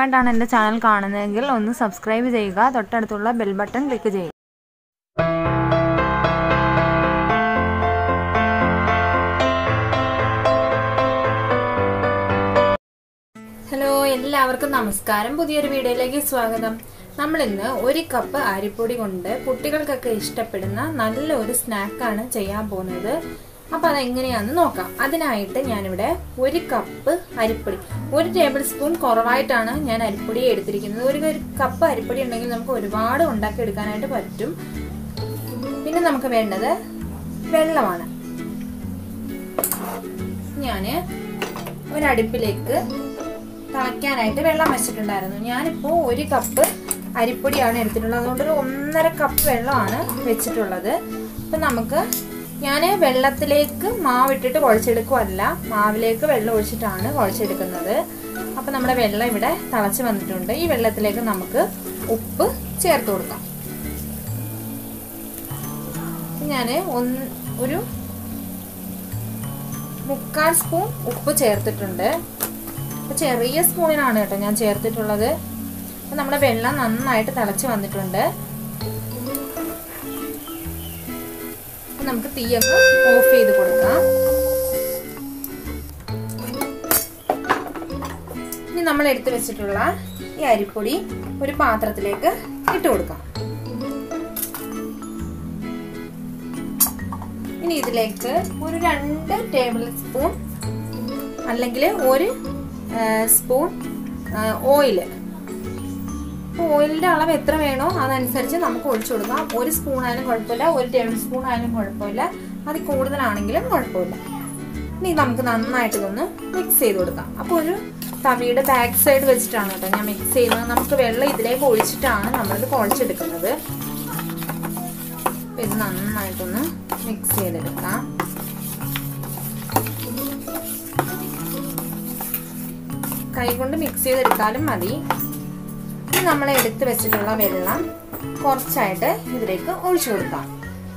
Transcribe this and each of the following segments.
ആദ്യമായിട്ടാണ് എൻ്റെ ചാനൽ കാണുന്നതെങ്കിൽ ഒന്ന് സബ്സ്ക്രൈബ് ചെയ്യുക തൊട്ടടുത്തുള്ള ബെൽ ബട്ടൺ ക്ലിക്ക് ചെയ്യുക ഹലോ എല്ലാവർക്കും നമസ്കാരം പുതിയൊരു വീഡിയോയിലേക്ക് സ്വാഗതം നമ്മൾ ഇന്ന് ഒരു കപ്പ് അരിപ്പൊടി കൊണ്ട് കുട്ടികൾക്കൊക്കെ ഇഷ്ടപ്പെടുന്ന നല്ലൊരു സ്നാക്കാണ് ചെയ്യാൻ പോകുന്നത് അപ്പൊ അതെങ്ങനെയാന്ന് നോക്കാം അതിനായിട്ട് ഞാനിവിടെ ഒരു കപ്പ് അരിപ്പൊടി ഒരു ടേബിൾ സ്പൂൺ കുറവായിട്ടാണ് ഞാൻ അരിപ്പൊടി എടുത്തിരിക്കുന്നത് ഒരു ഒരു കപ്പ് അരിപ്പൊടി ഉണ്ടെങ്കിൽ നമുക്ക് ഒരുപാട് ഉണ്ടാക്കി എടുക്കാനായിട്ട് പറ്റും പിന്നെ നമുക്ക് വേണ്ടത് വെള്ളമാണ് ഞാൻ ഒരടുപ്പിലേക്ക് തിളയ്ക്കാനായിട്ട് വെള്ളം വെച്ചിട്ടുണ്ടായിരുന്നു ഞാനിപ്പോൾ ഒരു കപ്പ് അരിപ്പൊടിയാണ് എടുത്തിട്ടുള്ളത് അതുകൊണ്ട് ഒരു ഒന്നര കപ്പ് വെള്ളമാണ് വെച്ചിട്ടുള്ളത് അപ്പം നമുക്ക് ഞാൻ വെള്ളത്തിലേക്ക് മാവിട്ടിട്ട് കുഴച്ചെടുക്കുമല്ല മാവിലേക്ക് വെള്ളം ഒഴിച്ചിട്ടാണ് കുഴച്ചെടുക്കുന്നത് അപ്പം നമ്മുടെ വെള്ളം ഇവിടെ തിളച്ച് വന്നിട്ടുണ്ട് ഈ വെള്ളത്തിലേക്ക് നമുക്ക് ഉപ്പ് ചേർത്ത് കൊടുക്കാം ഞാൻ ഒന്ന് ഒരു മുക്കാൽ സ്പൂൺ ഉപ്പ് ചേർത്തിട്ടുണ്ട് അപ്പോൾ ചെറിയ സ്പൂണിനാണ് കേട്ടോ ഞാൻ ചേർത്തിട്ടുള്ളത് അപ്പം നമ്മുടെ വെള്ളം നന്നായിട്ട് തിളച്ച് വന്നിട്ടുണ്ട് നമുക്ക് തീയൊക്കെ ഓഫ് ചെയ്ത് കൊടുക്കാം ഇനി നമ്മൾ എടുത്തു വെച്ചിട്ടുള്ള ഈ അരിപ്പൊടി ഒരു പാത്രത്തിലേക്ക് ഇട്ട് കൊടുക്കാം ഇനി ഇതിലേക്ക് ഒരു രണ്ട് ടേബിൾ സ്പൂൺ അല്ലെങ്കിൽ ഒരു സ്പൂൺ ഓയിൽ ഓയിലിന്റെ അളവ് എത്ര വേണോ അതനുസരിച്ച് നമുക്ക് ഒഴിച്ചു കൊടുക്കാം ഒരു സ്പൂൺ ആയാലും കുഴപ്പമില്ല ഒരു ടേബിൾ സ്പൂൺ ആയാലും കുഴപ്പമില്ല അത് കൂടുതലാണെങ്കിലും കുഴപ്പമില്ല ഇനി നമുക്ക് നന്നായിട്ട് ഇതൊന്ന് മിക്സ് ചെയ്ത് കൊടുക്കാം അപ്പോൾ ഒരു തവിയുടെ ബാക്ക് സൈഡ് വെച്ചിട്ടാണ് കേട്ടോ ഞാൻ മിക്സ് ചെയ്യുന്നത് നമുക്ക് വെള്ളം ഇതിലേക്ക് ഒഴിച്ചിട്ടാണ് നമ്മളിത് കുഴച്ചെടുക്കുന്നത് ഇത് നന്നായിട്ടൊന്ന് മിക്സ് ചെയ്തെടുക്കാം കൈ കൊണ്ട് മിക്സ് ചെയ്തെടുത്താലും മതി നമ്മൾ എടുത്ത് വെച്ചിട്ടുള്ള വെള്ളം കുറച്ചായിട്ട് ഇതിലേക്ക് ഒഴിച്ചു കൊടുക്കാം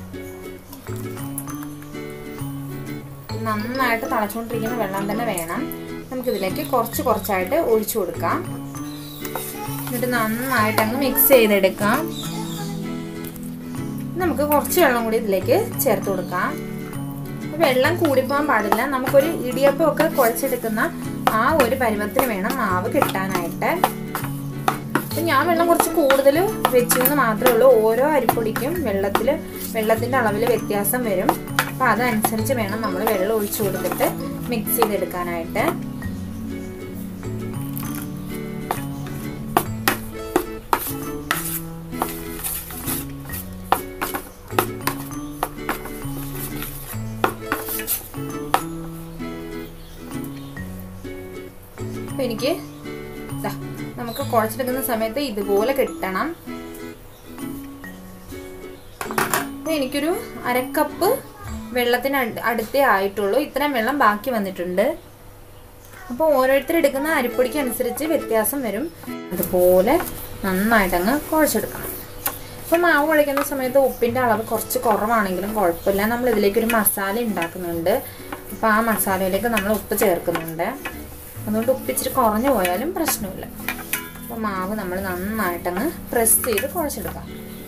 നന്നായിട്ട് തിളച്ചുകൊണ്ടിരിക്കുന്ന വെള്ളം തന്നെ വേണം നമുക്ക് ഇതിലേക്ക് കുറച്ച് കുറച്ചായിട്ട് ഒഴിച്ചു കൊടുക്കാം എന്നിട്ട് നന്നായിട്ട് അങ്ങ് മിക്സ് ചെയ്തെടുക്കാം നമുക്ക് കുറച്ച് വെള്ളം കൂടി ഇതിലേക്ക് ചേർത്ത് കൊടുക്കാം വെള്ളം കൂടിപ്പോകാൻ പാടില്ല നമുക്കൊരു ഇടിയപ്പം ഒക്കെ കുഴച്ചെടുക്കുന്ന ആ ഒരു പരുവത്തിന് വേണം മാവ് കിട്ടാനായിട്ട് അപ്പം ഞാൻ വെള്ളം കുറച്ച് കൂടുതൽ വെച്ചെന്ന് മാത്രമേ ഉള്ളൂ ഓരോ അരിപ്പൊടിക്കും വെള്ളത്തിൽ വെള്ളത്തിൻ്റെ അളവിൽ വ്യത്യാസം വരും അപ്പം അതനുസരിച്ച് വേണം നമ്മൾ വെള്ളം ഒഴിച്ചു കൊടുത്തിട്ട് മിക്സ് ചെയ്തെടുക്കാനായിട്ട് അപ്പം എനിക്ക് നമുക്ക് കുഴച്ചെടുക്കുന്ന സമയത്ത് ഇതുപോലെ കിട്ടണം എനിക്കൊരു അരക്കപ്പ് വെള്ളത്തിന് അടുത്തേ ആയിട്ടുള്ളൂ ഇത്രയും വെള്ളം ബാക്കി വന്നിട്ടുണ്ട് അപ്പോൾ ഓരോരുത്തർ എടുക്കുന്ന അരിപ്പൊടിക്ക് അനുസരിച്ച് വ്യത്യാസം വരും അതുപോലെ നന്നായിട്ടങ്ങ് കുഴച്ചെടുക്കണം അപ്പോൾ മാവ് കുഴയ്ക്കുന്ന സമയത്ത് ഉപ്പിൻ്റെ അളവ് കുറച്ച് കുറവാണെങ്കിലും കുഴപ്പമില്ല നമ്മൾ ഇതിലേക്ക് ഒരു മസാല ഉണ്ടാക്കുന്നുണ്ട് അപ്പോൾ ആ മസാലയിലേക്ക് നമ്മൾ ഉപ്പ് ചേർക്കുന്നുണ്ട് അതുകൊണ്ട് ഉപ്പിച്ചിട്ട് കുറഞ്ഞു പോയാലും പ്രശ്നമില്ല അപ്പോൾ മാവ് നമ്മൾ നന്നായിട്ടങ്ങ് പ്രസ് ചെയ്ത് കുഴച്ചെടുക്കാം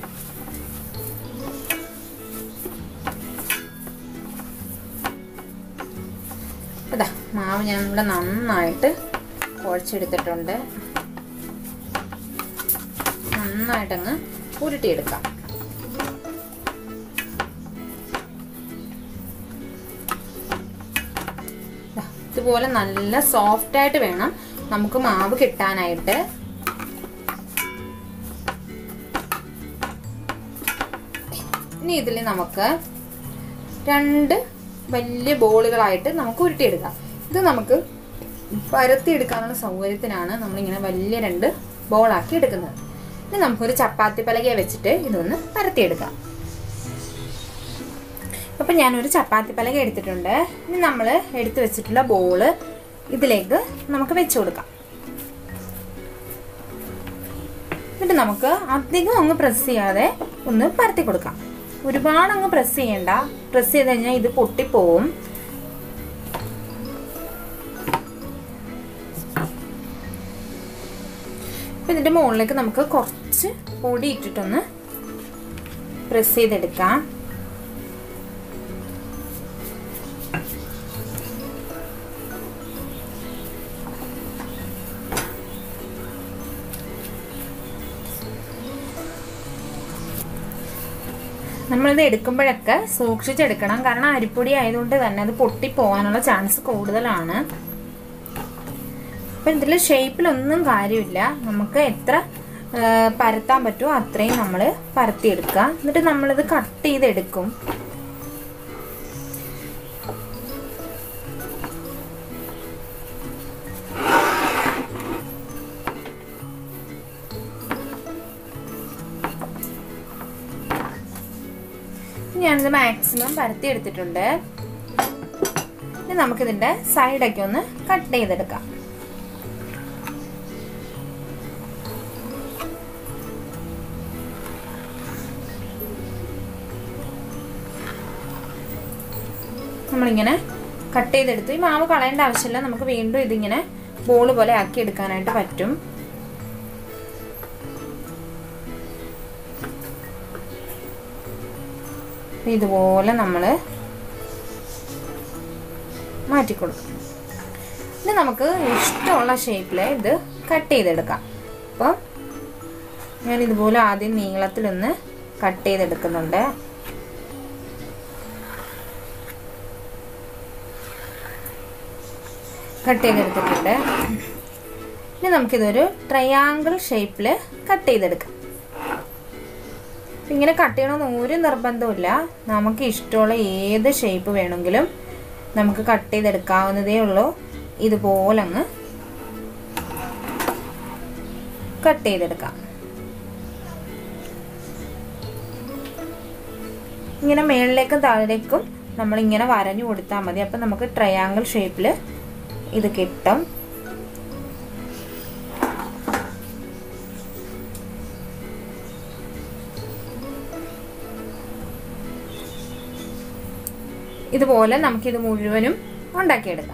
അതാ മാവ് ഞാൻ ഇവിടെ നന്നായിട്ട് കുഴച്ചെടുത്തിട്ടുണ്ട് നന്നായിട്ടങ്ങ് ഉരുട്ടിയെടുക്കാം ഇതുപോലെ നല്ല സോഫ്റ്റ് ആയിട്ട് വേണം നമുക്ക് മാവ് കിട്ടാനായിട്ട് ഇനി ഇതിൽ നമുക്ക് രണ്ട് വലിയ ബോളുകളായിട്ട് നമുക്ക് ഉരുട്ടിയെടുക്കാം ഇത് നമുക്ക് പരത്തിയെടുക്കാനുള്ള സൗകര്യത്തിനാണ് നമ്മളിങ്ങനെ വലിയ രണ്ട് ബോളാക്കി എടുക്കുന്നത് ഇനി നമുക്കൊരു ചപ്പാത്തി പലകയെ വെച്ചിട്ട് ഇതൊന്ന് പരത്തിയെടുക്കാം അപ്പം ഞാനൊരു ചപ്പാത്തി പലക എടുത്തിട്ടുണ്ട് ഇനി നമ്മൾ എടുത്തു വെച്ചിട്ടുള്ള ബോള് ഇതിലേക്ക് നമുക്ക് വെച്ചു കൊടുക്കാം എന്നിട്ട് നമുക്ക് അധികം അങ്ങ് പ്രസ് ചെയ്യാതെ ഒന്ന് പരത്തി കൊടുക്കാം ഒരുപാട് അങ്ങ് പ്രസ് ചെയ്യണ്ട പ്രസ് ചെയ്ത് കഴിഞ്ഞാൽ ഇത് പൊട്ടിപ്പോവും അപ്പം ഇതിൻ്റെ മുകളിലേക്ക് നമുക്ക് കുറച്ച് പൊടി ഇട്ടിട്ടൊന്ന് പ്രസ് ചെയ്തെടുക്കാം നമ്മളിത് എടുക്കുമ്പോഴൊക്കെ സൂക്ഷിച്ചെടുക്കണം കാരണം അരിപ്പൊടി ആയതുകൊണ്ട് തന്നെ അത് പൊട്ടിപ്പോവാനുള്ള ചാൻസ് കൂടുതലാണ് അപ്പം ഇതിൽ ഷേപ്പിലൊന്നും കാര്യമില്ല നമുക്ക് എത്ര പരത്താൻ പറ്റുമോ അത്രയും നമ്മൾ പരത്തിയെടുക്കുക എന്നിട്ട് നമ്മളിത് കട്ട് ചെയ്തെടുക്കും ഞാനിത് മാക്സിമം പരത്തി എടുത്തിട്ടുണ്ട് ഇനി നമുക്കിതിൻ്റെ സൈഡൊക്കെ ഒന്ന് കട്ട് ചെയ്തെടുക്കാം നമ്മളിങ്ങനെ കട്ട് ചെയ്തെടുത്ത് ഈ മാവ് കളയേണ്ട ആവശ്യമില്ല നമുക്ക് വീണ്ടും ഇതിങ്ങനെ ബോൾ പോലെ ആക്കി എടുക്കാനായിട്ട് പറ്റും ഇതുപോലെ നമ്മൾ മാറ്റി കൊടുക്കും ഇനി നമുക്ക് ഇഷ്ടമുള്ള ഷേപ്പിൽ ഇത് കട്ട് ചെയ്തെടുക്കാം അപ്പം ഞാൻ ഇതുപോലെ ആദ്യം നീളത്തിലൊന്ന് കട്ട് ചെയ്തെടുക്കുന്നുണ്ട് കട്ട് ചെയ്തെടുത്തിട്ടുണ്ട് ഇനി നമുക്കിതൊരു ട്രയാങ്കിൾ ഷേപ്പിൽ കട്ട് ചെയ്തെടുക്കാം ഇങ്ങനെ കട്ട് ചെയ്യണമെന്ന് ഒരു നിർബന്ധമില്ല നമുക്ക് ഇഷ്ടമുള്ള ഏത് ഷേപ്പ് വേണമെങ്കിലും നമുക്ക് കട്ട് ചെയ്തെടുക്കാവുന്നതേ ഉള്ളൂ ഇതുപോലെ അങ്ങ് കട്ട് ചെയ്തെടുക്കാം ഇങ്ങനെ മേളിലേക്കും താഴേക്കും നമ്മളിങ്ങനെ വരഞ്ഞു കൊടുത്താൽ മതി അപ്പം നമുക്ക് ട്രയാങ്കിൾ ഷേപ്പിൽ ഇത് കിട്ടും ഇതുപോലെ നമുക്കിത് മുഴുവനും ഉണ്ടാക്കിയെടുക്കാം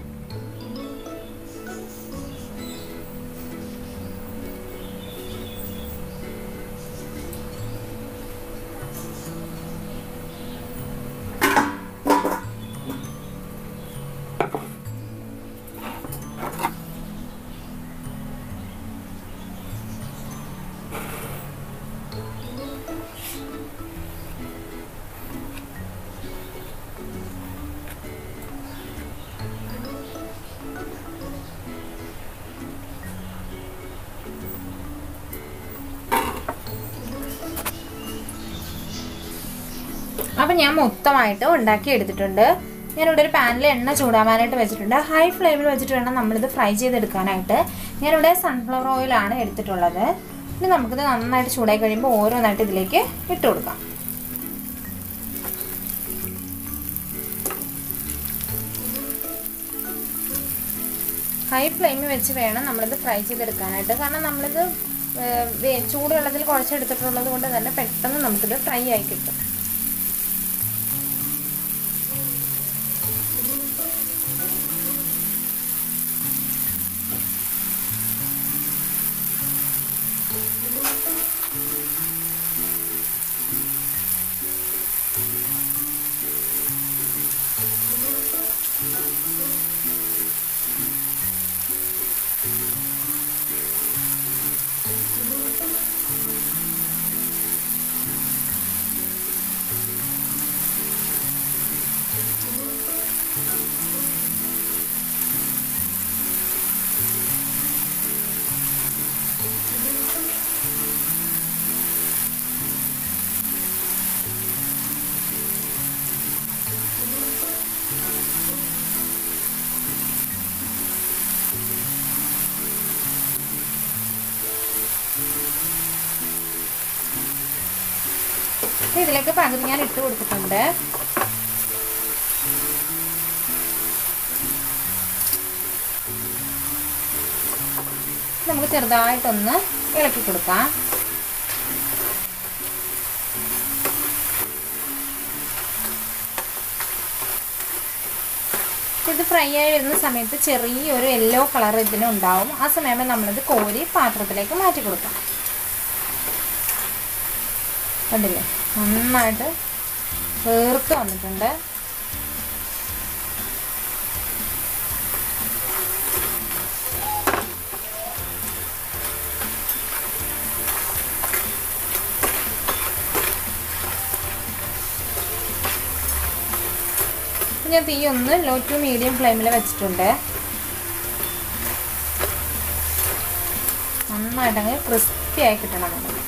അപ്പം ഞാൻ മൊത്തമായിട്ട് ഉണ്ടാക്കി എടുത്തിട്ടുണ്ട് ഞാനിവിടെ ഒരു പാനിൽ എണ്ണ ചൂടാവാനായിട്ട് വെച്ചിട്ടുണ്ട് ഹൈ ഫ്ലെയിമിൽ വെച്ചിട്ട് വേണം നമ്മളിത് ഫ്രൈ ചെയ്തെടുക്കാനായിട്ട് ഞാനിവിടെ സൺഫ്ലവർ ഓയിലാണ് എടുത്തിട്ടുള്ളത് ഇനി നമുക്കിത് നന്നായിട്ട് ചൂടായി കഴിയുമ്പോൾ ഓരോന്നായിട്ട് ഇതിലേക്ക് ഇട്ട് കൊടുക്കാം ഹൈ ഫ്ലെയിമിൽ വെച്ച് വേണം നമ്മളിത് ഫ്രൈ ചെയ്തെടുക്കാനായിട്ട് കാരണം നമ്മളിത് ചൂടുവെള്ളത്തിൽ കുഴച്ചെടുത്തിട്ടുള്ളത് കൊണ്ട് തന്നെ പെട്ടെന്ന് നമുക്കിത് ഫ്രൈ ആയി കിട്ടും ഇതിലേക്ക് പകുതി ഞാൻ ഇട്ട് കൊടുത്തിട്ടുണ്ട് നമുക്ക് ചെറുതായിട്ടൊന്ന് ഇളക്കി കൊടുക്കാം ഇത് ഫ്രൈ ആയി വരുന്ന സമയത്ത് ചെറിയൊരു യെല്ലോ കളർ ഇതിനുണ്ടാവും ആ സമയം നമ്മളിത് കോരി പാത്രത്തിലേക്ക് മാറ്റി കൊടുക്കാം കണ്ടില്ലേ നന്നായിട്ട് വേർത്ത് വന്നിട്ടുണ്ട് ഞാൻ തീ ഒന്ന് ലോ ടു മീഡിയം ഫ്ലെയിമിൽ വെച്ചിട്ടുണ്ട് നന്നായിട്ടങ്ങ് ക്രിസ്പി ആയി കിട്ടണം നമുക്ക്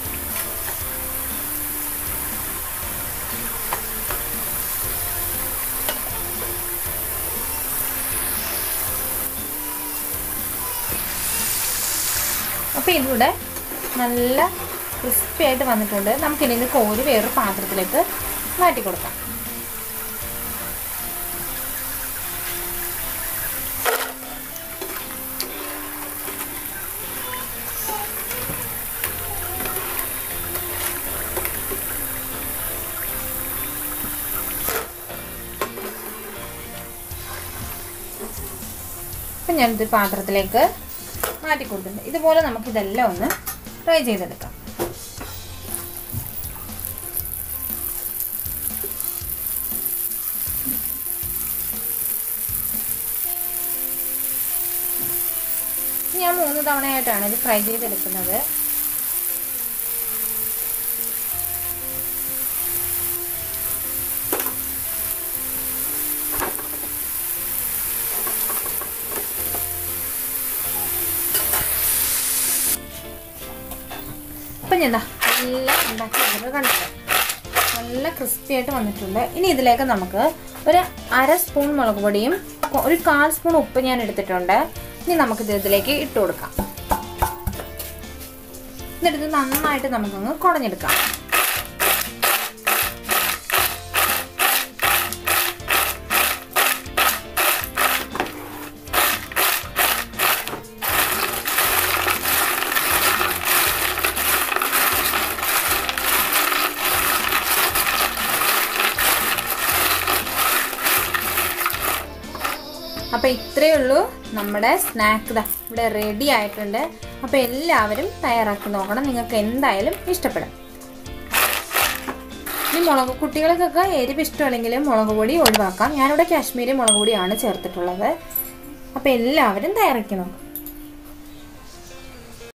അപ്പോൾ ഇതിവിടെ നല്ല ക്രിസ്പി ആയിട്ട് വന്നിട്ടുണ്ട് നമുക്കിനി ഇത് കോരി വേറൊരു പാത്രത്തിലേക്ക് മാറ്റി കൊടുക്കാം അപ്പം ഞാനിത് പാത്രത്തിലേക്ക് മാറ്റി കൊടുത്തിട്ടുണ്ട് ഇതുപോലെ നമുക്കിതെല്ലാം ഒന്ന് ഫ്രൈ ചെയ്തെടുക്കാം ഞാൻ മൂന്ന് തവണയായിട്ടാണ് ഇത് ഫ്രൈ ചെയ്തെടുക്കുന്നത് അപ്പം ഞാൻ ദാ എല്ലാം ഉണ്ടാക്കി എടുക്കുന്നത് കണ്ടിട്ട് നല്ല ക്രിസ്പി ആയിട്ട് വന്നിട്ടുണ്ട് ഇനി ഇതിലേക്ക് നമുക്ക് ഒരു അര സ്പൂൺ മുളക് പൊടിയും കൊ- ഒരു കാൽ സ്പൂൺ ഉപ്പ് ഞാൻ എടുത്തിട്ടുണ്ട് ഇനി നമുക്കിത് ഇതിലേക്ക് ഇട്ട് കൊടുക്കാം എന്നിട്ട് ഇത് നന്നായിട്ട് നമുക്കങ്ങ് കുടഞ്ഞെടുക്കാം അപ്പോൾ ഇത്രയേ ഉള്ളൂ നമ്മുടെ സ്നാക്ക് ദാ ഇവിടെ റെഡി ആയിട്ടുണ്ട് അപ്പോൾ എല്ലാവരും തയ്യാറാക്കി നോക്കണം നിങ്ങൾക്ക് എന്തായാലും ഇഷ്ടപ്പെടും ഇനി മുളക് കുട്ടികൾക്കൊക്കെ എരിവ് ഇഷ്ടമല്ലെങ്കിലും മുളക് പൊടി ഒഴിവാക്കാം ഞാനിവിടെ കാശ്മീരി മുളക് പൊടിയാണ് ചേർത്തിട്ടുള്ളത് അപ്പോൾ എല്ലാവരും തയ്യാറാക്കി നോക്കും